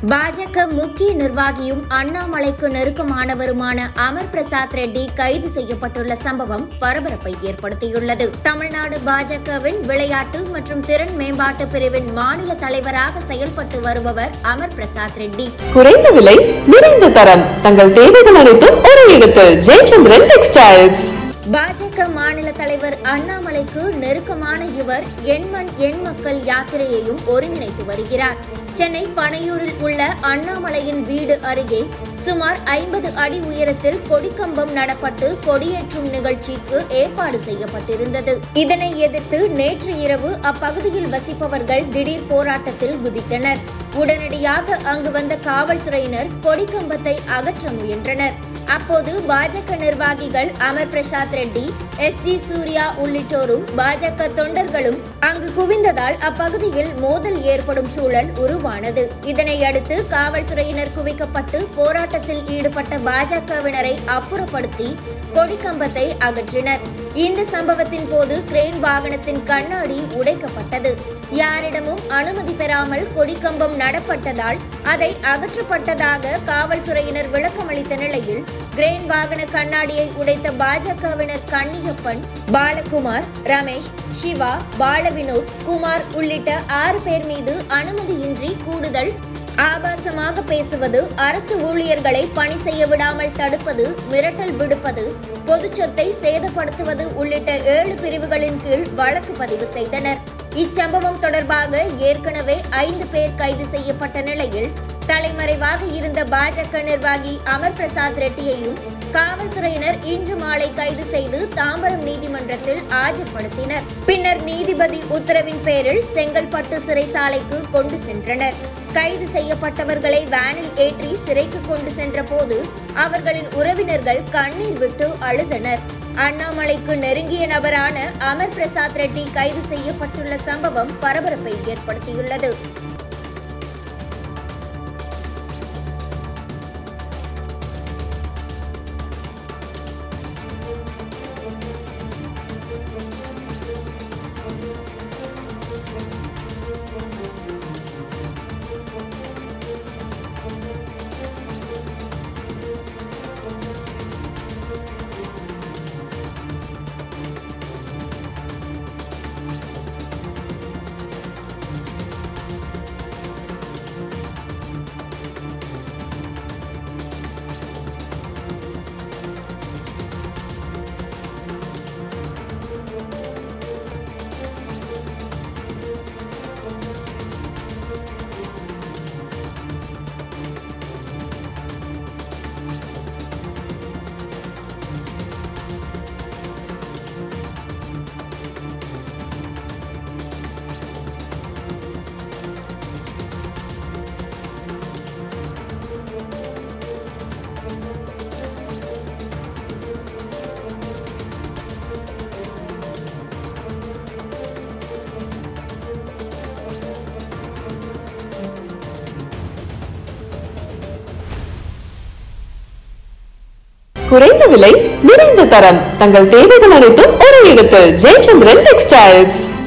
பாஜக முக்கிய நிர்வாகியும் அண்ணாமலைக்கு நெருக்கமானவருமான அமர் பிரசாத் ரெட்டி கைது செய்யப்பட்டுள்ள சம்பவம் பரபரப்பை ஏற்படுத்தியுள்ளது தமிழ்நாடு பாஜகவின் விளையாட்டு மற்றும் திறன் மேம்பாட்டு பிரிவின் மாநில தலைவராக செயல்பட்டு வருபவர் அமர் பிரசாத் ரெட்டி குறைந்த விலை நிறைந்த தரம் தங்கள் தேவைகள் அனைத்தும் ஒரே இடத்தில் ஜெயச்சந்திரன் டெக்ஸ்டைல்ஸ் பாஜக மாநில தலைவர் அண்ணாமலைக்கு நெருக்கமான இவர் எண்மண் எண் மக்கள் யாத்திரையையும் ஒருங்கிணைத்து வருகிறார் சென்னை பனையூரில் உள்ள அண்ணாமலையின் வீடு அருகே சுமார் ஐம்பது அடி உயரத்தில் கொடிக்கம்பம் நடப்பட்டு கொடியேற்றும் நிகழ்ச்சிக்கு ஏற்பாடு செய்யப்பட்டிருந்தது இதனை எதிர்த்து நேற்று இரவு அப்பகுதியில் வசிப்பவர்கள் திடீர் போராட்டத்தில் குதித்தனர் உடனடியாக அங்கு வந்த காவல்துறையினர் கொடிக்கம்பத்தை அகற்ற முயன்றனர் அப்போது பாஜக நிர்வாகிகள் அமர் பிரசாத் ரெட்டி எஸ் ஜி சூர்யா உள்ளிட்டோரும் பாஜக தொண்டர்களும் அங்கு குவிந்ததால் அப்பகுதியில் மோதல் ஏற்படும் சூழல் உருவானது இதனை அடுத்து காவல்துறையினர் குவிக்கப்பட்டு போராட்டத்தில் ஈடுபட்ட பாஜகவினரை அப்புறப்படுத்தி கொடிக்கம்பத்தை அகற்றினர் இந்த சம்பவத்தின் போது கிரேன் வாகனத்தின் கண்ணாடி உடைக்கப்பட்டது யாரிடமும் அனுமதி பெறாமல் கொடிக்கம்பம் நடப்பட்டதால் அதை அகற்றப்பட்டதாக காவல்துறையினர் விளக்கமளித்த நிலையில் கிரேன் வாகன கண்ணாடியை உடைத்த பாஜகவினர் கன்னியப்பன் பாலகுமார் ரமேஷ் சிவா பாலவினோத் குமார் உள்ளிட்ட ஆறு பேர் மீது அனுமதியின்றி கூடுதல் ஆபாசமாக பேசுவது அரசு ஊழியர்களை பணி செய்ய விடாமல் தடுப்பது மிரட்டல் விடுப்பது பொதுச் சொத்தை சேதப்படுத்துவது உள்ளிட்ட ஏழு பிரிவுகளின் கீழ் வழக்கு பதிவு செய்தனர் இச்சம்பவம் தொடர்பாக ஏற்கனவே ஐந்து பேர் கைது செய்யப்பட்ட நிலையில் தலைமறைவாக இருந்த பாஜக நிர்வாகி அமர் பிரசாத் ரெட்டியையும் காவல்துறையினர் இன்று மாலை கைது செய்து தாம்பரம் நீதிமன்றத்தில் ஆஜர்படுத்தினர் பின்னர் நீதிபதி உத்தரவின் பேரில் செங்கல்பட்டு சிறைசாலைக்கு கொண்டு சென்றனர் கைது செய்யப்பட்டவர்களை வேனில் ஏற்றி சிறைக்கு கொண்டு சென்ற போது அவர்களின் உறவினர்கள் கண்ணீர் விட்டு அழுதனர் அண்ணாமலைக்கு நெருங்கிய நபரான அமர் பிரசாத் ரெட்டி கைது செய்யப்பட்டுள்ள சம்பவம் பரபரப்பை ஏற்படுத்தியுள்ளது குறைந்த விலை நிறைந்த தரம் தங்கள் தேவைகள் அனைத்தும் ஒரே இடத்தில் ஜெயச்சந்திரன் டெக்ஸ்டைல்ஸ்